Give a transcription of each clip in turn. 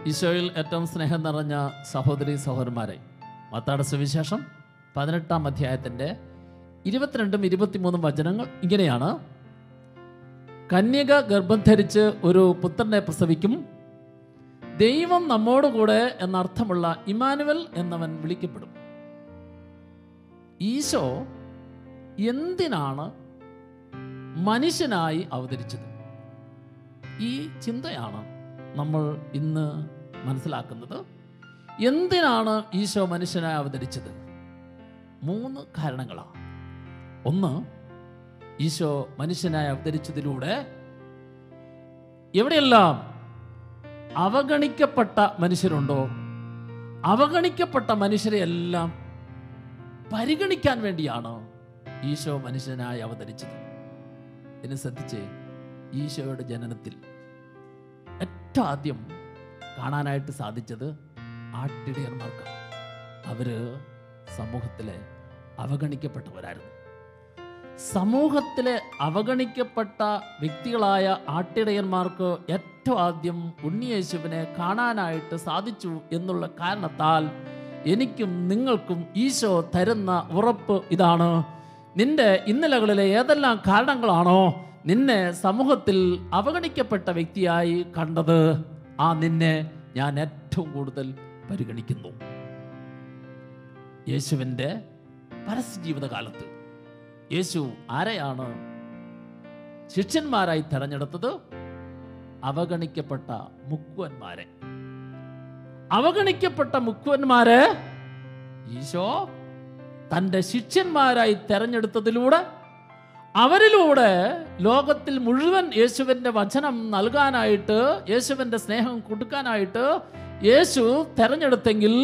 ഈശോയിൽ ഏറ്റവും സ്നേഹം നിറഞ്ഞ സഹോദരി സഹോദരന്മാരെ മത്താടെ സുവിശേഷം പതിനെട്ടാം അധ്യായത്തിൻ്റെ ഇരുപത്തിരണ്ടും ഇരുപത്തിമൂന്നും വചനങ്ങൾ ഇങ്ങനെയാണ് കന്യക ഗർഭം ധരിച്ച് ഒരു പുത്രനെ പ്രസവിക്കും ദൈവം നമ്മോടുകൂടെ എന്നർത്ഥമുള്ള ഇമാനുവൽ എന്നവൻ വിളിക്കപ്പെടും ഈശോ എന്തിനാണ് മനുഷ്യനായി അവതരിച്ചത് ഈ ചിന്തയാണ് നമ്മൾ ഇന്ന് മനസ്സിലാക്കുന്നത് എന്തിനാണ് ഈശോ മനുഷ്യനായി അവതരിച്ചത് മൂന്ന് കാരണങ്ങളാണ് ഒന്ന് ഈശോ മനുഷ്യനായി അവതരിച്ചതിലൂടെ എവിടെയെല്ലാം അവഗണിക്കപ്പെട്ട മനുഷ്യരുണ്ടോ അവഗണിക്കപ്പെട്ട മനുഷ്യരെ എല്ലാം പരിഗണിക്കാൻ വേണ്ടിയാണ് ഈശോ മനുഷ്യനായി അവതരിച്ചത് എന്നെ ശ്രദ്ധിച്ചേ ഈശോയുടെ ജനനത്തിൽ ഏറ്റവും ആദ്യം കാണാനായിട്ട് സാധിച്ചത് ആട്ടിടയന്മാർക്കാണ് അവര് സമൂഹത്തിലെ അവഗണിക്കപ്പെട്ടവരായിരുന്നു സമൂഹത്തിലെ അവഗണിക്കപ്പെട്ട വ്യക്തികളായ ആട്ടിടയന്മാർക്ക് ഏറ്റവും ആദ്യം ഉണ്ണിയേശുവിനെ കാണാനായിട്ട് സാധിച്ചു എന്നുള്ള കാരണത്താൽ എനിക്കും നിങ്ങൾക്കും ഈശോ തരുന്ന ഉറപ്പ് ഇതാണ് നിന്റെ ഇന്നലകളിലെ ഏതെല്ലാം കാരണങ്ങളാണോ നിന്നെ സമൂഹത്തിൽ അവഗണിക്കപ്പെട്ട വ്യക്തിയായി കണ്ടത് ആ നിന്നെ ഞാൻ ഏറ്റവും കൂടുതൽ പരിഗണിക്കുന്നു യേശുവിൻ്റെ പരസ്യ ജീവിതകാലത്ത് യേശു ആരെയാണ് ശിഷ്യന്മാരായി തെരഞ്ഞെടുത്തത് അവഗണിക്കപ്പെട്ട മുക്കുവന്മാരെ അവഗണിക്കപ്പെട്ട മുക്കുവന്മാരെ ഈശോ തൻ്റെ ശിഷ്യന്മാരായി തെരഞ്ഞെടുത്തതിലൂടെ അവരിലൂടെ ലോകത്തിൽ മുഴുവൻ യേശുവിൻ്റെ വചനം നൽകാനായിട്ട് യേശുവിൻ്റെ സ്നേഹം കൊടുക്കാനായിട്ട് യേശു തെരഞ്ഞെടുത്തെങ്കിൽ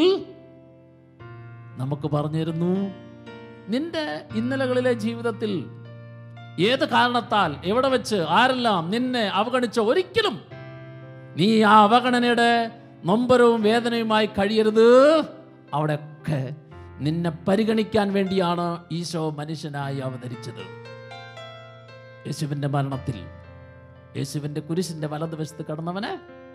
നമുക്ക് പറഞ്ഞിരുന്നു നിന്റെ ഇന്നലകളിലെ ജീവിതത്തിൽ ഏത് കാരണത്താൽ എവിടെ വെച്ച് ആരെല്ലാം നിന്നെ അവഗണിച്ച ഒരിക്കലും നീ ആ അവഗണനയുടെ നൊമ്പരവും വേദനയുമായി കഴിയരുത് അവിടെയൊക്കെ നിന്നെ പരിഗണിക്കാൻ വേണ്ടിയാണ് ഈശോ മനുഷ്യനായി അവതരിച്ചത് യേശുവിൻ്റെ മരണത്തിൽ യേശുവിൻ്റെ കുരിശിൻ്റെ വലതുവശത്ത് കടന്നവനെ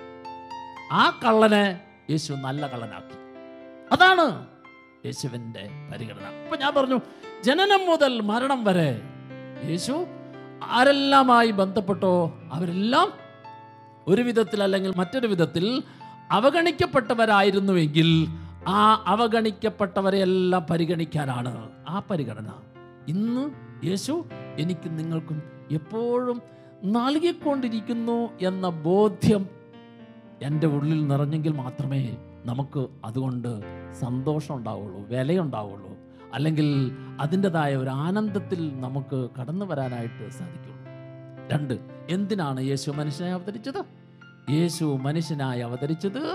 ആ കള്ളനെ യേശു നല്ല കള്ളനാക്കി അതാണ് യേശുവിൻ്റെ പരിഗണന അപ്പൊ ഞാൻ പറഞ്ഞു ജനനം മുതൽ മരണം വരെ യേശു ആരെല്ലാമായി ബന്ധപ്പെട്ടോ അവരെല്ലാം ഒരു വിധത്തിൽ അല്ലെങ്കിൽ മറ്റൊരു വിധത്തിൽ അവഗണിക്കപ്പെട്ടവരായിരുന്നുവെങ്കിൽ ആ അവഗണിക്കപ്പെട്ടവരെ എല്ലാം പരിഗണിക്കാനാണ് ആ പരിഗണന ഇന്ന് യേശു എനിക്ക് നിങ്ങൾക്കും എപ്പോഴും നൽകിക്കൊണ്ടിരിക്കുന്നു എന്ന ബോധ്യം എൻ്റെ ഉള്ളിൽ നിറഞ്ഞെങ്കിൽ മാത്രമേ നമുക്ക് അതുകൊണ്ട് സന്തോഷം ഉണ്ടാവുള്ളൂ വിലയുണ്ടാവുള്ളൂ അല്ലെങ്കിൽ അതിൻ്റെതായ ഒരു ആനന്ദത്തിൽ നമുക്ക് കടന്നു വരാനായിട്ട് സാധിക്കുള്ളൂ രണ്ട് എന്തിനാണ് യേശു മനുഷ്യനായി അവതരിച്ചത് യേശു മനുഷ്യനായി അവതരിച്ചത്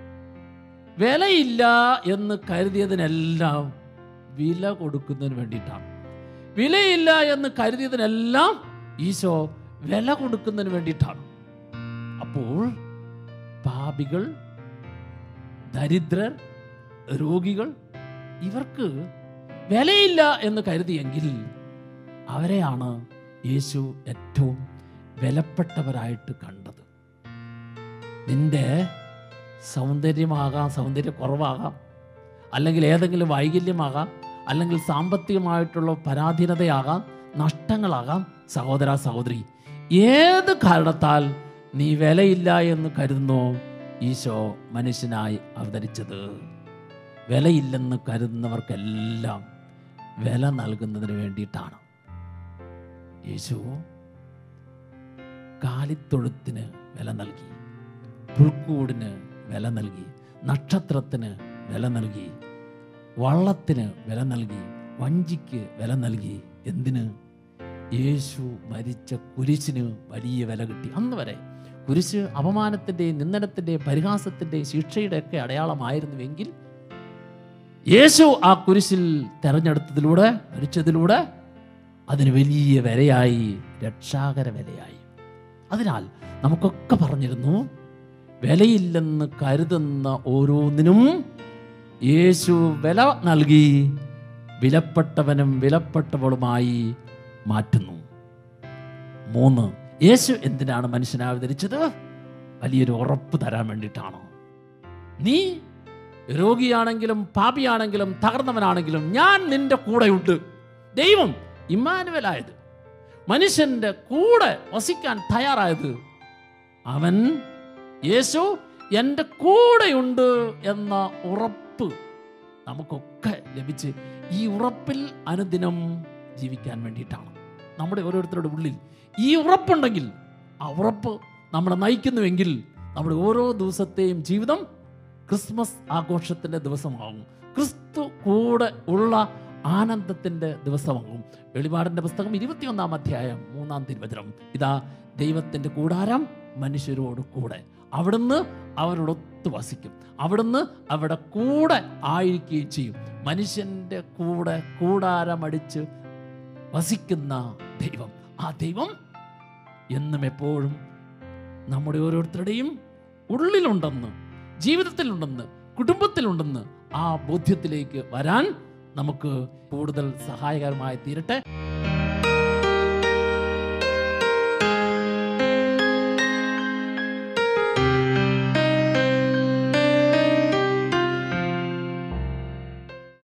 വിലയില്ല എന്ന് കരുതിയതിനെല്ലാം വില കൊടുക്കുന്നതിന് വേണ്ടിയിട്ടാണ് വിലയില്ല എന്ന് കരുതിയതിനെല്ലാം ഈശോ വില കൊടുക്കുന്നതിന് വേണ്ടിയിട്ടാണ് അപ്പോൾ പാപികൾ ദരിദ്രർ രോഗികൾ ഇവർക്ക് വിലയില്ല എന്ന് കരുതിയെങ്കിൽ അവരെയാണ് യേശു ഏറ്റവും വിലപ്പെട്ടവരായിട്ട് കണ്ടത് നിന്റെ സൗന്ദര്യമാകാം സൗന്ദര്യക്കുറവാകാം അല്ലെങ്കിൽ ഏതെങ്കിലും വൈകല്യമാകാം അല്ലെങ്കിൽ സാമ്പത്തികമായിട്ടുള്ള പരാധീനതയാകാം നഷ്ടങ്ങളാകാം സഹോദര സഹോദരി ഏത് കാരണത്താൽ നീ വിലയില്ല എന്ന് കരുതുന്നോ ഈശോ മനുഷ്യനായി അവതരിച്ചത് വിലയില്ലെന്ന് കരുതുന്നവർക്കെല്ലാം വില നൽകുന്നതിന് വേണ്ടിയിട്ടാണ് യേശു കാലിത്തൊഴുത്തിന് വില നൽകി പുൽക്കൂടിന് വില നൽകി നക്ഷത്രത്തിന് വില നൽകി വള്ളത്തിന് വില നൽകി വഞ്ചിക്ക് വില നൽകി എന്തിന് യേശു മരിച്ച കുരിശിന് വലിയ വില കിട്ടി അന്ന് വരെ കുരിശ് അപമാനത്തിൻ്റെയും നിന്ദനത്തിൻ്റെയും പരിഹാസത്തിൻ്റെയും ശിക്ഷയുടെ ഒക്കെ അടയാളമായിരുന്നുവെങ്കിൽ യേശു ആ കുരിശിൽ തെരഞ്ഞെടുത്തതിലൂടെ മരിച്ചതിലൂടെ അതിന് വലിയ വിലയായി രക്ഷാകര വിലയായി അതിനാൽ നമുക്കൊക്കെ പറഞ്ഞിരുന്നു വിലയില്ലെന്ന് കരുതുന്ന ഓരോന്നിനും യേശു വില നൽകി വിലപ്പെട്ടവനും വിലപ്പെട്ടവളുമായി മാറ്റുന്നു മൂന്ന് യേശു എന്തിനാണ് മനുഷ്യനെ അവതരിച്ചത് വലിയൊരു ഉറപ്പ് തരാൻ വേണ്ടിയിട്ടാണ് നീ രോഗിയാണെങ്കിലും പാപിയാണെങ്കിലും തകർന്നവനാണെങ്കിലും ഞാൻ നിന്റെ കൂടെയുണ്ട് ദൈവം ഇമ്മാനുവലായത് മനുഷ്യന്റെ കൂടെ വസിക്കാൻ തയ്യാറായത് അവൻ യേശു എൻ്റെ കൂടെയുണ്ട് എന്ന ഉറപ്പ് നമുക്കൊക്കെ ലഭിച്ച് ഈ ഉറപ്പിൽ അനുദിനം ജീവിക്കാൻ വേണ്ടിയിട്ടാണ് നമ്മുടെ ഓരോരുത്തരുടെ ഉള്ളിൽ ഈ ഉറപ്പുണ്ടെങ്കിൽ ആ ഉറപ്പ് നമ്മളെ നയിക്കുന്നുവെങ്കിൽ നമ്മുടെ ഓരോ ദിവസത്തെയും ജീവിതം ക്രിസ്മസ് ആഘോഷത്തിൻ്റെ ദിവസമാകും ക്രിസ്തു കൂടെ ഉള്ള ആനന്ദത്തിൻ്റെ ദിവസമാകും വെളിപാടിൻ്റെ പുസ്തകം ഇരുപത്തിയൊന്നാം അധ്യായം മൂന്നാം തിരുവചനം ഇതാ ദൈവത്തിൻ്റെ കൂടാരം മനുഷ്യരോട് കൂടെ അവിടുന്ന് അവരോടൊത്ത് വസിക്കും അവിടുന്ന് അവിടെ കൂടെ ആയിരിക്കുകയും ചെയ്യും മനുഷ്യൻ്റെ കൂടെ കൂടാരമടിച്ച് വസിക്കുന്ന ദൈവം ആ ദൈവം എന്നും എപ്പോഴും നമ്മുടെ ഓരോരുത്തരുടെയും ഉള്ളിലുണ്ടെന്ന് ജീവിതത്തിലുണ്ടെന്ന് കുടുംബത്തിലുണ്ടെന്ന് ആ ബോധ്യത്തിലേക്ക് വരാൻ നമുക്ക് കൂടുതൽ സഹായകരമായി തീരട്ടെ